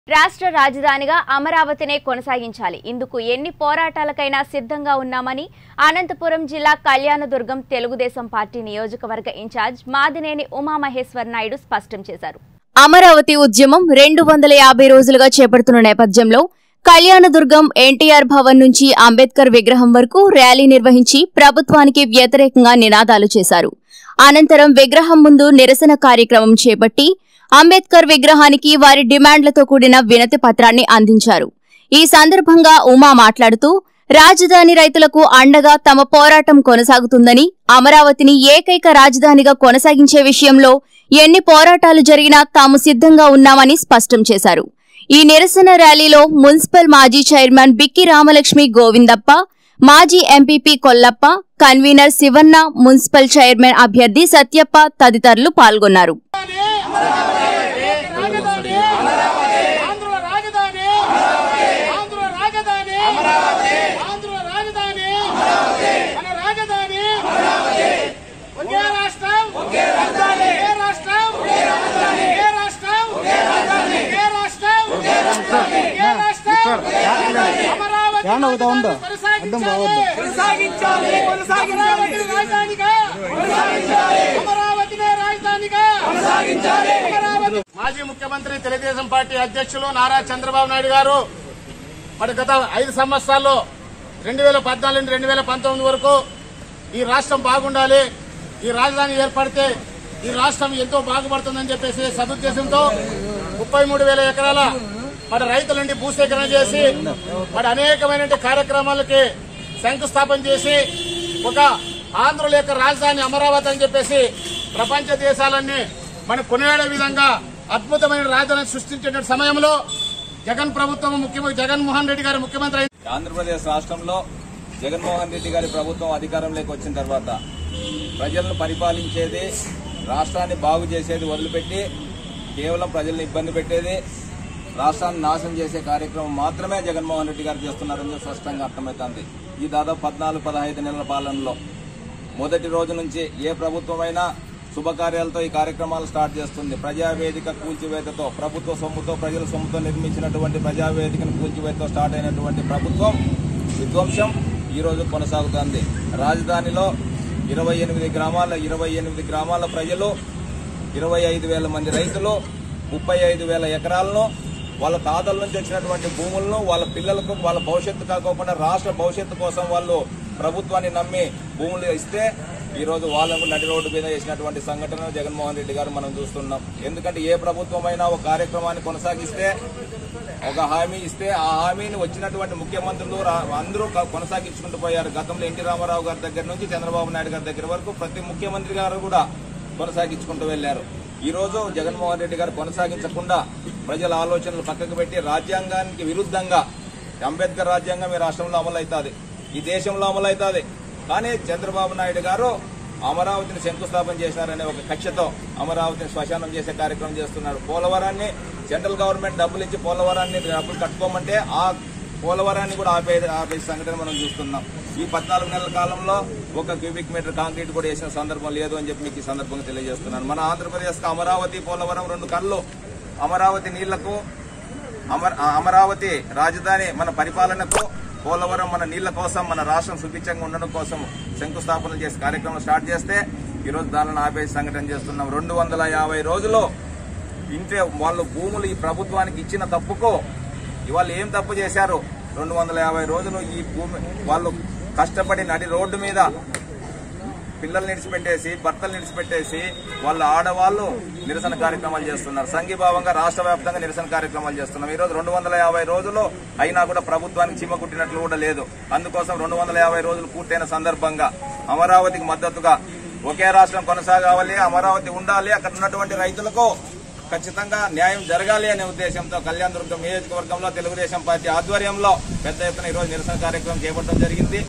రాష్ట్ర రాజధానిగా అమరావతినే కొనసాగించాలి ఇందుకు ఎన్ని పోరాటాలకైనా సిద్ధంగా ఉన్నామని అనంతపురం జిల్లా కళ్యాణదుర్గం తెలుగుదేశం పార్టీ నియోజకవర్గ ఇన్ఛార్జ్ మాదినేని ఉమామహేశ్వర్ నాయుడు స్పష్టం చేశారు అమరావతి ఉద్యమం రెండు వందల యాభై రోజులుగా చేపడుతున్న నేపథ్యంలో కళ్యాణదుర్గం ఎన్టీఆర్ భవన్ నుంచి అంబేద్కర్ విగ్రహం వరకు ర్యాలీ నిర్వహించి ప్రభుత్వానికి వ్యతిరేకంగా నినాదాలు చేశారు అనంతరం విగ్రహం ముందు నిరసన కార్యక్రమం చేపట్టి అంబేద్కర్ విగ్రహానికి వారి డిమాండ్లతో కూడిన వినతి పత్రాన్ని అందించారు ఈ సందర్భంగా ఉమా మాట్లాడుతూ రాజధాని రైతులకు అండగా తమ పోరాటం కొనసాగుతుందని అమరావతిని ఏకైక రాజధానిగా కొనసాగించే విషయంలో ఎన్ని పోరాటాలు జరిగినా తాము సిద్ధంగా ఉన్నామని స్పష్టం చేశారు ఈ నిరసన ర్యాలీలో మున్సిపల్ మాజీ చైర్మన్ బిక్కి రామలక్ష్మి గోవిందప్ప మాజీ MPP Kollappa convener Sivanna municipal chairman అభ్యర్థి సత్యప్ప తదితరులు పాల్గొన్నారు రాజధాని ఆంధ్ర రాజధాని ఆంధ్ర రాజధాని ఆంధ్ర రాజధాని మన రాజధాని ఒకే రాష్ట్రం ఒకే రాజధాని ఏ రాష్ట్రం ఒకే రాజధాని ఏ రాష్ట్రం ఒకే రాజధాని ఏ రాష్ట్రం ఒకే రాజధాని ఏ రాష్ట్రం అమరావతి ఏమన్నా అవుతా ఉందా? కొనసాగించాలి. అడ్డం రావద్దు. కొనసాగించాలి కొనసాగించాలి రాజధానిగా కొనసాగించాలి అమరావతినే రాజధానిగా కొనసాగించాలి అమరావతి మాజీ ముఖ్యమంత్రి తెలుగుదేశం పార్టీ అధ్యక్షులు నారా చంద్రబాబు నాయుడు గారు మరి గత ఐదు సంవత్సరాల్లో రెండు వేల పద్నాలుగు నుండి రెండు వేల పంతొమ్మిది వరకు ఈ రాష్ట్రం బాగుండాలి ఈ రాజధాని ఏర్పడితే ఈ రాష్ట్రం ఎంతో బాగుపడుతుందని చెప్పేసి సదుద్దేశంతో ముప్పై మూడు వేల ఎకరాల మరి రైతుల నుండి భూసేకరణ చేసి మరి అనేకమైన కార్యక్రమాలకి శంకుస్థాపన చేసి ఒక ఆంధ్రుల యొక్క రాజధాని అమరావతి అని చెప్పేసి ప్రపంచ దేశాలన్నీ మనం కొనియాడే విధంగా అద్భుతమైన రాజధాని సృష్టించిన సమయంలో జగన్ ప్రభుత్వం ముఖ్యమంత్రి జగన్మోహన్ రెడ్డి గారు ముఖ్యమంత్రి అయిన ఆంధ్రప్రదేశ్ రాష్ట్రంలో జగన్మోహన్ రెడ్డి గారి ప్రభుత్వం అధికారంలోకి వచ్చిన తర్వాత ప్రజలను పరిపాలించేది రాష్ట్రాన్ని బాగు చేసేది వదిలిపెట్టి కేవలం ప్రజల్ని ఇబ్బంది పెట్టేది రాష్ట్రాన్ని నాశనం చేసే కార్యక్రమం మాత్రమే జగన్మోహన్ రెడ్డి గారు చేస్తున్నారని స్పష్టంగా అర్థమవుతోంది ఈ దాదాపు పద్నాలుగు పదహైదు నెలల పాలనలో మొదటి రోజు నుంచి ఏ ప్రభుత్వమైనా శుభకార్యాలతో ఈ కార్యక్రమాలు స్టార్ట్ చేస్తుంది ప్రజావేదిక కూల్చివేతతో ప్రభుత్వ సొమ్ముతో ప్రజల సొమ్ముతో నిర్మించినటువంటి ప్రజావేదికను కూల్చివేతతో స్టార్ట్ అయినటువంటి ప్రభుత్వం విధ్వంసం ఈ రోజు కొనసాగుతోంది రాజధానిలో ఇరవై ఎనిమిది గ్రామాల ఇరవై ఎనిమిది గ్రామాల ప్రజలు ఇరవై ఐదు వేల మంది రైతులు ముప్పై ఐదు వేల ఎకరాలను వాళ్ళ తాతల నుంచి వచ్చినటువంటి భూములను వాళ్ళ పిల్లలకు వాళ్ళ భవిష్యత్తు కాకోకుండా రాష్ట్ర భవిష్యత్తు కోసం వాళ్ళు ప్రభుత్వాన్ని నమ్మి భూములు ఇస్తే ఈ రోజు వాళ్ళకు నడి రోడ్డు మీద వేసినటువంటి సంఘటన జగన్మోహన్ రెడ్డి గారు మనం చూస్తున్నాం ఎందుకంటే ఏ ప్రభుత్వమైనా ఒక కార్యక్రమాన్ని కొనసాగిస్తే ఒక హామీ ఇస్తే ఆ హామీని వచ్చినటువంటి ముఖ్యమంత్రులు రా- అందరూ క- కొనసాగించుకుంటూ పోయారు గతంలో ఎన్టీ రామారావు గారి దగ్గర నుంచి చంద్రబాబు నాయుడు గారి దగ్గర వరకు ప్రతి ముఖ్యమంత్రి గారు కూడా కొనసాగించుకుంటూ వెళ్లారు ఈ రోజు జగన్మోహన్ రెడ్డి గారు కొనసాగించకుండా ప్రజల ఆలోచనలు పక్కకు పెట్టి రాజ్యాంగానికి విరుద్ధంగా అంబేద్కర్ రాజ్యాంగం ఈ రాష్ట్రంలో అమలవుతుంది ఈ దేశంలో అమలవుతుంది కానీ చంద్రబాబు నాయుడు గారు అమరావతిని శంకుస్థాపన చేశారనే ఒక కక్షతో అమరావతిని శ్మశానం చేసే కార్యక్రమం చేస్తున్నారు పోలవరాన్ని సెంట్రల్ గవర్నమెంట్ డబ్బులు ఇచ్చి పోలవరాన్ని డబ్బులు కట్టుకోమంటే ఆ పోలవరాన్ని కూడా ఆపే ఆపే సంఘటన మనం చూస్తున్నాం ఈ పద్నాలుగు నెలల కాలంలో ఒక క్యూబిక్ మీటర్ కాంక్రీట్ కూడా వేసిన సందర్భం లేదు అని చెప్పి మీకు ఈ సందర్భంగా తెలియజేస్తున్నాను మన ఆంధ్రప్రదేశ్ అమరావతి పోలవరం రెండు కళ్ళు అమరావతి నీళ్లకు అమర అమరావతి రాజధాని మన పరిపాలనకు పోలవరం మన నీళ్ల కోసం మన రాష్ట్రం సుభిక్షంగా ఉండడం కోసం శంకుస్థాపన చేసే కార్యక్రమం స్టార్ట్ చేస్తే ఈరోజు దానిని ఆపేసి సంఘటన చేస్తున్నాం రెండు వందల యాభై రోజులు ఇంటే వాళ్ళు భూములు ఈ ప్రభుత్వానికి ఇచ్చిన తప్పుకు ఇవాళ ఏం తప్పు చేశారు రెండు వందల యాభై రోజులు ఈ భూమి వాళ్ళు కష్టపడి నడి రోడ్డు మీద పిల్లల్ని నిడిచిపెట్టేసి భర్తలు నిడిచిపెట్టేసి వాళ్ళ ఆడవాళ్ళు నిరసన కార్యక్రమాలు చేస్తున్నారు సంఘీభావంగా రాష్ట్ర వ్యాప్తంగా నిరసన కార్యక్రమాలు చేస్తున్నాం ఈ రోజు రెండు వందల యాభై రోజులు అయినా కూడా ప్రభుత్వానికి చీమ కుట్టినట్లు కూడా లేదు అందుకోసం రెండు వందల యాభై రోజులు పూర్తయిన సందర్భంగా అమరావతికి మద్దతుగా ఒకే రాష్ట్రం కొనసాగాలి అమరావతి ఉండాలి అక్కడ ఉన్నటువంటి రైతులకు ఖచ్చితంగా న్యాయం జరగాలి అనే ఉద్దేశంతో కళ్యాణ దుర్గం నియోజకవర్గంలో తెలుగుదేశం పార్టీ ఆధ్వర్యంలో పెద్ద ఎత్తున ఈ రోజు నిరసన కార్యక్రమం చేపట్టడం జరిగింది